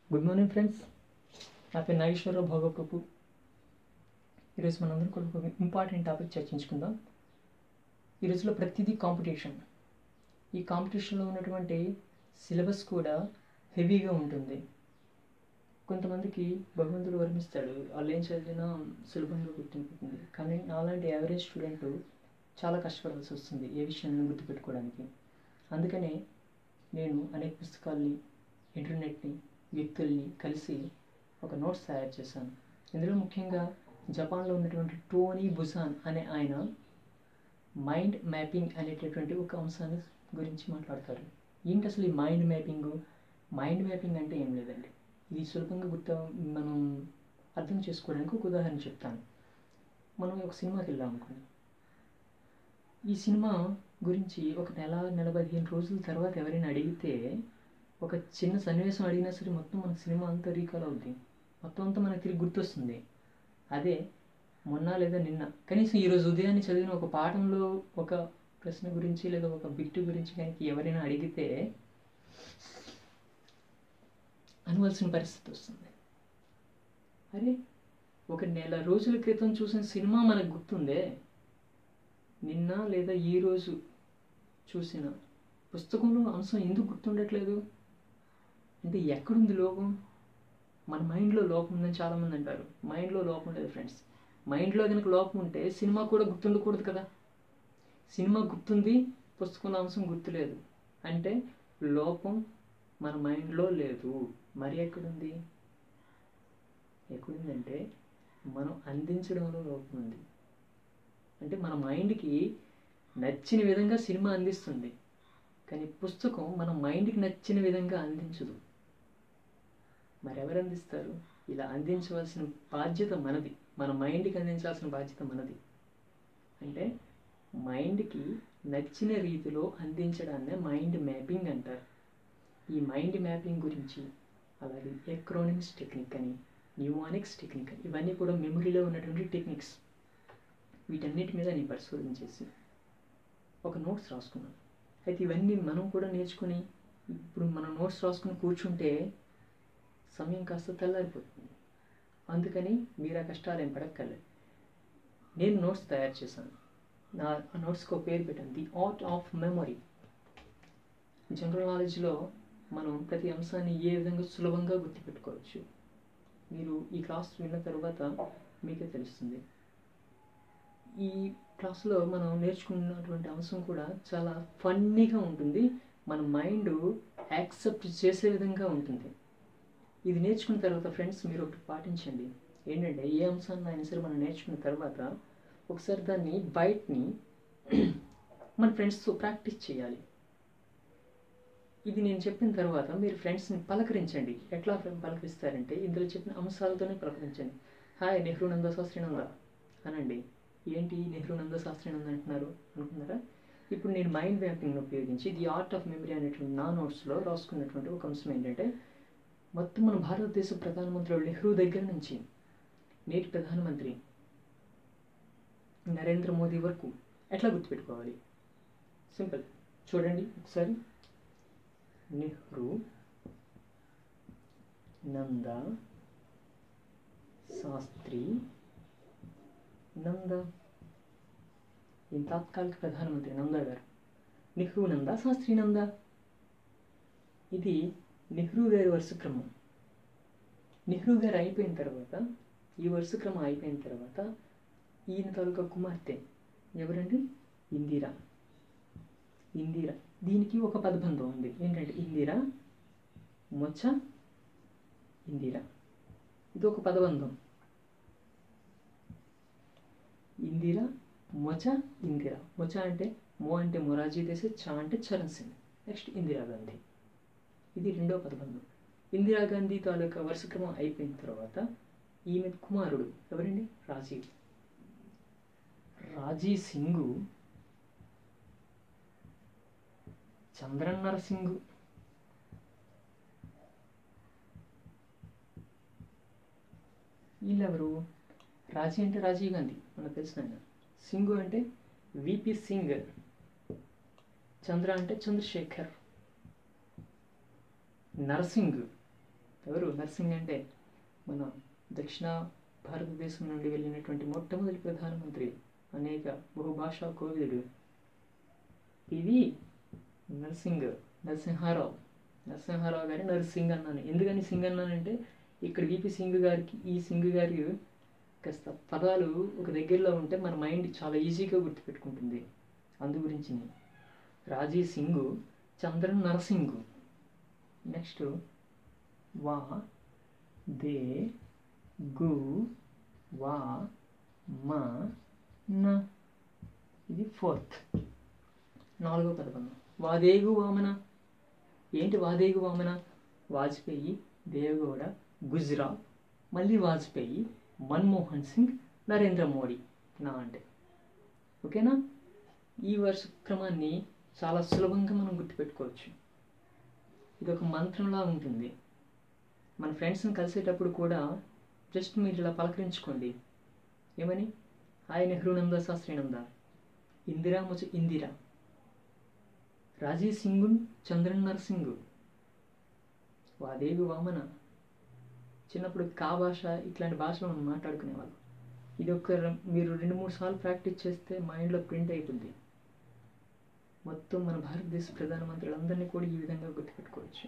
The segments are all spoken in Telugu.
గుడ్ మార్నింగ్ ఫ్రెండ్స్ నా పేరు నాగేశ్వరరావు భోగప్రభు ఈరోజు మనందరం కూడా ఒక ఇంపార్టెంట్ టాపిక్ చర్చించుకుందాం ఈ రోజులో ప్రతిదీ కాంపిటీషన్ ఈ కాంపిటీషన్లో ఉన్నటువంటి సిలబస్ కూడా హెవీగా ఉంటుంది కొంతమందికి భగవంతుడు వర్మిస్తాడు వాళ్ళు ఏం చదివినా సులభంగా గుర్తుంటుంది కానీ నాలాంటి యావరేజ్ స్టూడెంట్ చాలా కష్టపడాల్సి వస్తుంది ఏ విషయాన్ని గుర్తుపెట్టుకోవడానికి అందుకనే నేను అనేక పుస్తకాల్ని ఇంటర్నెట్ని వ్యక్తుల్ని కలిసి ఒక నోట్స్ తయారు చేశాను ఇందులో ముఖ్యంగా జపాన్లో ఉన్నటువంటి టోనీ బుసాన్ అనే ఆయన మైండ్ మ్యాపింగ్ అనేటటువంటి ఒక అంశాన్ని గురించి మాట్లాడతారు ఏంటి అసలు ఈ మైండ్ మ్యాపింగ్ మైండ్ మ్యాపింగ్ అంటే ఏం లేదండి ఇది సులభంగా గుర్తు మనం అర్థం చేసుకోవడానికి ఒక ఉదాహరణ చెప్తాను మనం ఒక సినిమాకి వెళ్ళాం అనుకోండి ఈ సినిమా గురించి ఒక నెల నెల పదిహేను రోజుల తర్వాత ఎవరైనా అడిగితే ఒక చిన్న సన్నివేశం అడిగినా సరే మొత్తం మనకు సినిమా అంతా రీకాల్ అవుద్ది మొత్తం అంతా మనకు తిరిగి గుర్తొస్తుంది అదే మొన్న లేదా నిన్న కనీసం ఈరోజు ఉదయాన్నే చదివిన ఒక పాఠంలో ఒక ప్రశ్న గురించి లేదా ఒక బిట్టు గురించి కనుక ఎవరైనా అడిగితే అనవలసిన పరిస్థితి వస్తుంది అరే ఒక నెల రోజుల క్రితం చూసిన సినిమా మనకు గుర్తుందే నిన్న లేదా ఈరోజు చూసిన పుస్తకంలో అంశం ఎందుకు గుర్తుండట్లేదు అంటే ఎక్కడుంది లోపం మన మైండ్లో లోపం ఉందని చాలామంది అంటారు మైండ్లో లోపం లేదు ఫ్రెండ్స్ మైండ్లో కనుక లోపం ఉంటే సినిమా కూడా గుర్తుండకూడదు కదా సినిమా గుర్తుంది పుస్తకంలో అంశం గుర్తులేదు అంటే లోపం మన మైండ్లో లేదు మరి ఎక్కడుంది ఎక్కడుందంటే మనం అందించడంలో లోపం ఉంది అంటే మన మైండ్కి నచ్చిన విధంగా సినిమా అందిస్తుంది కానీ పుస్తకం మన మైండ్కి నచ్చిన విధంగా అందించదు మరి ఎవరు అందిస్తారు ఇలా అందించవలసిన బాధ్యత మనది మన మైండ్కి అందించాల్సిన బాధ్యత మనది అంటే మైండ్కి నచ్చిన రీతిలో అందించడాన్నే మైండ్ మ్యాపింగ్ అంటారు ఈ మైండ్ మ్యాపింగ్ గురించి అలాగే ఎక్రోనిక్స్ టెక్నిక్ అని న్యూమానిక్స్ టెక్నిక్ అని ఇవన్నీ కూడా మెమరీలో ఉన్నటువంటి టెక్నిక్స్ వీటన్నిటి మీద నేను పరిశోధన చేసి ఒక నోట్స్ రాసుకున్నాను అయితే ఇవన్నీ మనం కూడా నేర్చుకుని ఇప్పుడు మనం నోట్స్ రాసుకుని కూర్చుంటే సమయం కాస్త తెల్లారిపోతుంది అందుకని మీరు ఆ కష్టాలు ఏం పడక్కర్లేదు నేను నోట్స్ తయారు చేశాను నా ఆ నోట్స్కి ఒక పేరు పెట్టాను the art of memory general నాలెడ్జ్లో మనం ప్రతి అంశాన్ని ఏ విధంగా సులభంగా గుర్తుపెట్టుకోవచ్చు మీరు ఈ క్లాస్ విన్న తర్వాత మీకే తెలుస్తుంది ఈ క్లాస్లో మనం నేర్చుకున్నటువంటి అంశం కూడా చాలా ఫన్నీగా ఉంటుంది మన మైండ్ యాక్సెప్ట్ చేసే విధంగా ఉంటుంది ఇది నేర్చుకున్న తర్వాత ఫ్రెండ్స్ మీరు ఒకటి పాటించండి ఏంటంటే ఏ అంశాన్ని అయినా సరే మనం నేర్చుకున్న తర్వాత ఒకసారి దాన్ని బయటని మన ఫ్రెండ్స్తో ప్రాక్టీస్ చేయాలి ఇది నేను చెప్పిన తర్వాత మీరు ఫ్రెండ్స్ని పలకరించండి ఎట్లా పలకరిస్తారంటే ఇందులో చెప్పిన అంశాలతోనే పలకరించండి హాయ్ నెహ్రూ నంద శాస్త్రినంద అనండి ఏంటి నెహ్రూ నంద శాస్త్రినంద అంటున్నారు అనుకున్నారా ఇప్పుడు నేను మైండ్ మ్యాపింగ్ని ఉపయోగించి ది ఆర్ట్ ఆఫ్ మెమరీ అనేటువంటి నా నోట్స్లో రాసుకున్నటువంటి ఒక అంశం ఏంటంటే మొత్తం మన భారతదేశ ప్రధానమంత్రి నెహ్రూ దగ్గర నుంచి నేటి ప్రధానమంత్రి నరేంద్ర మోదీ వరకు ఎట్లా గుర్తుపెట్టుకోవాలి సింపుల్ చూడండి ఒకసారి నెహ్రూ నంద శాస్త్రి నంద ఈయన తాత్కాలిక ప్రధానమంత్రి నంద గారు నెహ్రూ నంద శాస్త్రి నంద ఇది నెహ్రూ గారి వరుస క్రమం నెహ్రూ గారు అయిపోయిన తర్వాత ఈ వరుస క్రమం అయిపోయిన తర్వాత ఈయన తాలూకా కుమార్తె ఎవరండి ఇందిరా ఇందిరా దీనికి ఒక పదబంధం ఉంది ఏంటంటే ఇందిరా మొచ్చ ఇందిరా ఇది ఒక పదబంధం ఇందిరా మొచ ఇందిరా మొచ అంటే మో అంటే మొరాజీ దేశే చ అంటే చరణ్ సింగ్ నెక్స్ట్ ఇందిరా గాంధీ ఇది రెండో పదబంధం ఇందిరా గాంధీ తాలూకా వరుస క్రమం అయిపోయిన తర్వాత ఈమె కుమారుడు ఎవరండి రాజీవ్ రాజీ సింగు చంద్రన్ నరసింగు వీళ్ళెవరు రాజీ అంటే రాజీవ్ గాంధీ మనకు తెలిసిన ఆయన సింగు అంటే విపి సింగ్ చంద్ర అంటే చంద్రశేఖర్ నరసింగ్ ఎవరు నర్సింగ్ అంటే మన దక్షిణ భారతదేశం నుండి వెళ్ళినటువంటి మొట్టమొదటి ప్రధానమంత్రి అనేక బహుభాషా కోవిదుడు ఇది నర్సింగ్ నరసింహారావు నరసింహారావు గారి నర్సింగ్ అన్నాను ఎందుకని సింగ్ అన్నానంటే ఇక్కడ విపి సింగ్ గారికి ఈ సింగ్ గారి కాస్త పదాలు ఒక దగ్గరలో ఉంటే మన మైండ్ చాలా ఈజీగా గుర్తుపెట్టుకుంటుంది అందు గురించి రాజీ సింగ్ చంద్రన్ నరసింగ్ నెక్స్ట్ వా దే గు వా మా న ఇది ఫోర్త్ నాలుగో పదబంధం వాదేగు వామన ఏంటి వాదేగు వామన వాజ్పేయి దేవగౌడ గుజరాత్ మళ్ళీ వాజ్పేయి మన్మోహన్ సింగ్ నరేంద్ర మోడీ నా అంటే ఓకేనా ఈ వరుస క్రమాన్ని చాలా సులభంగా మనం గుర్తుపెట్టుకోవచ్చు ఇది ఒక మంత్రంలా ఉంటుంది మన ఫ్రెండ్స్ని కలిసేటప్పుడు కూడా జస్ట్ మీరు ఇలా పలకరించుకోండి ఏమని హాయ్ నెహ్రూనంద శాస్త్రీనంద ఇందిరా ముచ ఇందిరా రాజీ సింగు చంద్రన్ నరసింగు వాదేవి వామన చిన్నప్పుడు కా భాష ఇట్లాంటి భాషలో మనం మాట్లాడుకునేవాళ్ళం ఇది ఒక ర- మీరు రెండు మూడు సార్లు ప్రాక్టీస్ చేస్తే మైండ్లో ప్రింట్ అయిపోద్ది మొత్తం మన భారతదేశ ప్రధానమంత్రులందరినీ కూడా ఈ విధంగా గుర్తుపెట్టుకోవచ్చు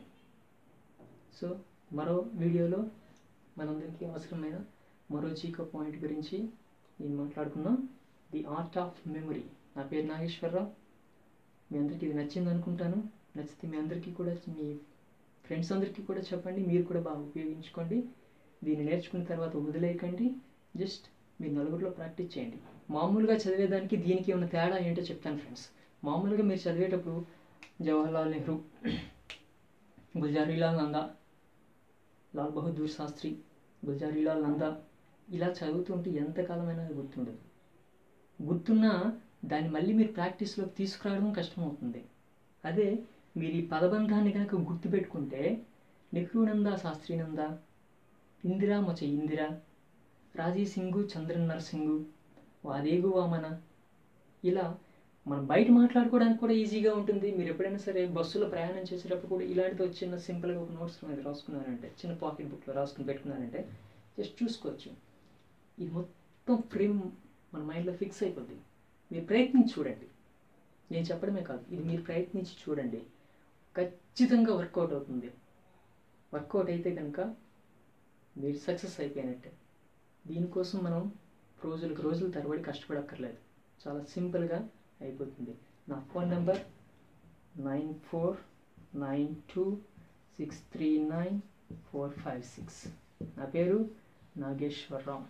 సో మరో వీడియోలో మనందరికీ అవసరమైన మరో చీకో పాయింట్ గురించి నేను మాట్లాడుకుందాం ది ఆర్ట్ ఆఫ్ మెమరీ నా పేరు నాగేశ్వరరావు మీ అందరికీ ఇది నచ్చింది అనుకుంటాను నచ్చితే మీ అందరికీ కూడా మీ ఫ్రెండ్స్ అందరికీ కూడా చెప్పండి మీరు కూడా బాగా ఉపయోగించుకోండి దీన్ని నేర్చుకున్న తర్వాత వదిలేయకండి జస్ట్ మీరు నలుగురిలో ప్రాక్టీస్ చేయండి మామూలుగా చదివేదానికి దీనికి ఉన్న తేడా ఏంటో చెప్తాను ఫ్రెండ్స్ మామూలుగా మీరు చదివేటప్పుడు జవహర్లాల్ నెహ్రూ గుల్జారీలాల్ నందా లాల్ బహదూర్ శాస్త్రి గుల్జారీలాల్ నందా ఇలా చదువుతుంటే ఎంతకాలమైనా అది గుర్తుండదు గుర్తున్నా దాన్ని మళ్ళీ మీరు ప్రాక్టీస్లోకి తీసుకురావడం కష్టమవుతుంది అదే మీరు ఈ పదబంధాన్ని కనుక గుర్తుపెట్టుకుంటే నెహ్రూనంద శాస్త్రీనంద ఇందిరా మొచ ఇందిరా రాజీ సింగు చంద్రన్ నరసింగు వాదేగు వామన ఇలా మనం బయట మాట్లాడుకోవడానికి కూడా ఈజీగా ఉంటుంది మీరు ఎప్పుడైనా సరే బస్సులో ప్రయాణం చేసేటప్పుడు కూడా ఇలాంటిది ఒక చిన్న సింపుల్గా ఒక నోట్స్ మీద రాసుకున్నారంటే చిన్న పాకెట్ బుక్లో రాసుకుని పెట్టుకున్నారంటే జస్ట్ చూసుకోవచ్చు ఇది మొత్తం ఫ్రేమ్ మన మైండ్లో ఫిక్స్ అయిపోద్ది మీరు ప్రయత్నించి చూడండి నేను చెప్పడమే కాదు ఇది మీరు ప్రయత్నించి చూడండి ఖచ్చితంగా వర్కౌట్ అవుతుంది వర్కౌట్ అయితే కనుక మీరు సక్సెస్ అయిపోయినట్టే దీనికోసం మనం రోజులకు రోజులు తరబడి కష్టపడక్కర్లేదు చాలా సింపుల్గా అయిపోతుంది నా phone number nine four nine two six three nine four five six నా పేరు నాగేశ్వరరావు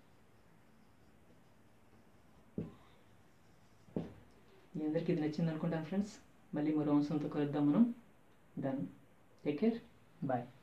మీ అందరికీ ఇది నచ్చింది అనుకుంటాను ఫ్రెండ్స్ మళ్ళీ మరో అంశంతో కలుద్దాం మనం డన్ టేక్ కేర్ బాయ్